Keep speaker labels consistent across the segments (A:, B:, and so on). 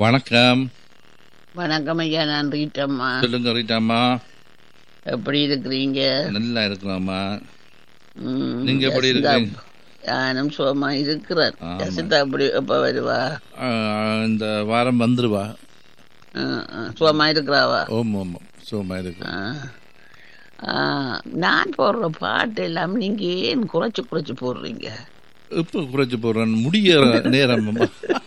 A: வணக்கம்
B: வணக்கம் ஐயா நான் ரீட்டம்மா
A: சொல்லுங்க ரீட்டாம்மா
B: எப்படி இருக்கிறீங்க
A: நல்லா இருக்கிறோம்மா
B: ம்,
A: நீங்க எப்படி
B: யசிதா,
A: இருக்கீங்க?
B: நானும் சுகமா இருக்கிறேன்
A: ஆமா.
B: யசிதா எப்படி எப்ப வருவா
A: ஆ, இந்த வாரம் வந்துருவா
B: ஆ, ஆ, சுகமா இருக்கிறாவா
A: ஓம் ஓம் சுகமா இருக்கு
B: ஆ. ஆ, நான் போடுற பாட்டு எல்லாம் நீங்க ஏன் குறைச்சு குறைச்சு போடுறீங்க
A: இப்போ குறைச்சு போடுறேன் முடிய நேரம் அம்மா.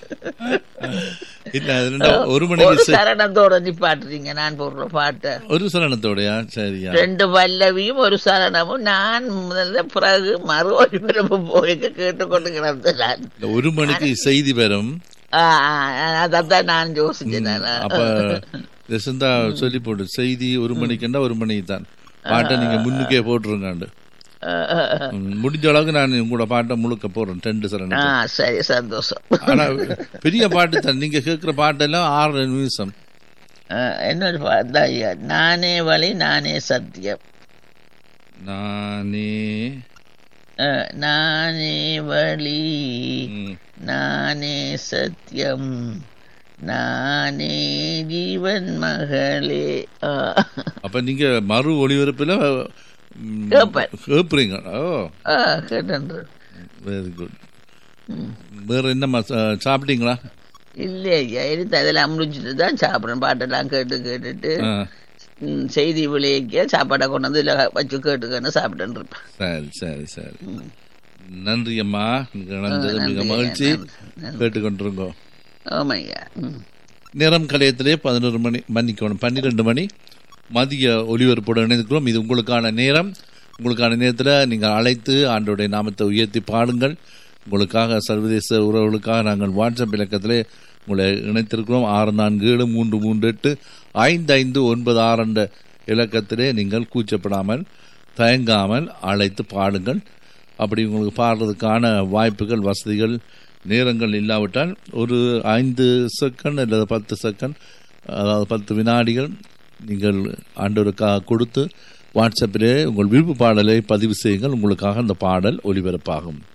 A: இல்ல அது ரெண்டா ஒரு
B: ஒரு
A: மணிக்கு செ-
B: சரணத்தோட நிப்பாட்டுறீங்க நான் போடுற பாட்டை
A: ஒரு சரணத்தோடயா சரியா
B: ரெண்டு பல்லவியும் ஒரு சரணமும் நான் முதல்ல பிறகு மறு ஒளிபரப்பு போய் கேட்டுக்கொண்டு கிடந்தேன் நான்
A: இந்த ஒரு மணிக்கு செய்தி வரும்
B: ஆ, ஆ, அதான் நான் யோசிச்சேன் நான்.
A: அப்ப யசந்தா சொல்லி போடு செய்தி ஒரு மணிக்குண்டா ஒரு மணிக்கு தான் பாட்டை நீங்க முன்னுக்கே போட்டுருங்காண்டு
B: ஆ, ஆ, ஆ.
A: ம், முடிஞ்ச அளவுக்கு நான் உங்களோட பாட்டை முழுக்க போடுறேன் ரெண்டு
B: ஆ
A: சரணம்
B: சரி சந்தோஷம்
A: ஆனா பெரிய பாட்டு தான் நீங்க கேட்கிற பாட்டெல்லாம் ஆறு நிமிஷம்
B: ஆ, என்னொரு பாட்டு ஐயா நானே வழி நானே சத்தியம்
A: நானே
B: ஆ, நானே வழி
A: ம்,
B: நானே சத்தியம் நானே ஜீவன் மகளே ஆ.
A: அப்ப நீங்க மறு ஒளிபரப்புல ம்,
B: கேட்பேன்.
A: கேட்பீங்க ஓ
B: ஆ, கேட்டேன்
A: வெரி குட் வேற என்னம்மா சா- சாப்பிட்டீங்களா
B: இல்லை ஐயா எடுத்து அதெல்லாம் முடிச்சுட்டு தான் சாப்பிட்றேன் பாட்டெல்லாம் கேட்டு கேட்டுட்டு
A: ஆ,
B: ம், செய்தி விளைவிக்க சாப்பாடை கொண்டு வந்து இதில் வச்சு கேட்டுக்கன்னு சாப்பிட்டுன்னு இருப்பேன்
A: சரி சரி சரி நன்றி அம்மா நீங்க நடந்தது
B: நன்றி
A: மிக
B: ஐயா,
A: மகிழ்ச்சி
B: நன்றி.
A: கேட்டுக்கொண்டிருங்கோ
B: ஆமாய்யா ம்
A: நேரம் கலையத்திலே பதினோரு மணி மன்னிக்கணும் பன்னிரெண்டு மணி மதிய ஒலிபரப்போடு இணைந்திருக்கிறோம் இது உங்களுக்கான நேரம் உங்களுக்கான நேரத்தில் நீங்கள் அழைத்து ஆண்டோடைய நாமத்தை உயர்த்தி பாடுங்கள் உங்களுக்காக சர்வதேச உறவுகளுக்காக நாங்கள் வாட்ஸ்அப் இலக்கத்திலே உங்களை இணைத்திருக்கிறோம் ஆறு நான்கு ஏழு மூன்று மூன்று எட்டு ஐந்து ஐந்து ஒன்பது ஆறு என்ற இலக்கத்திலே நீங்கள் கூச்சப்படாமல் தயங்காமல் அழைத்து பாடுங்கள் அப்படி உங்களுக்கு பாடுறதுக்கான வாய்ப்புகள் வசதிகள் நேரங்கள் இல்லாவிட்டால் ஒரு ஐந்து செகண்ட் அல்லது பத்து செகண்ட் அதாவது பத்து வினாடிகள் நீங்கள் ஆண்டவருக்காக கொடுத்து வாட்ஸ்அப்பிலே உங்கள் விருப்ப பாடலை பதிவு செய்யுங்கள் உங்களுக்காக அந்த பாடல் ஒலிபரப்பாகும்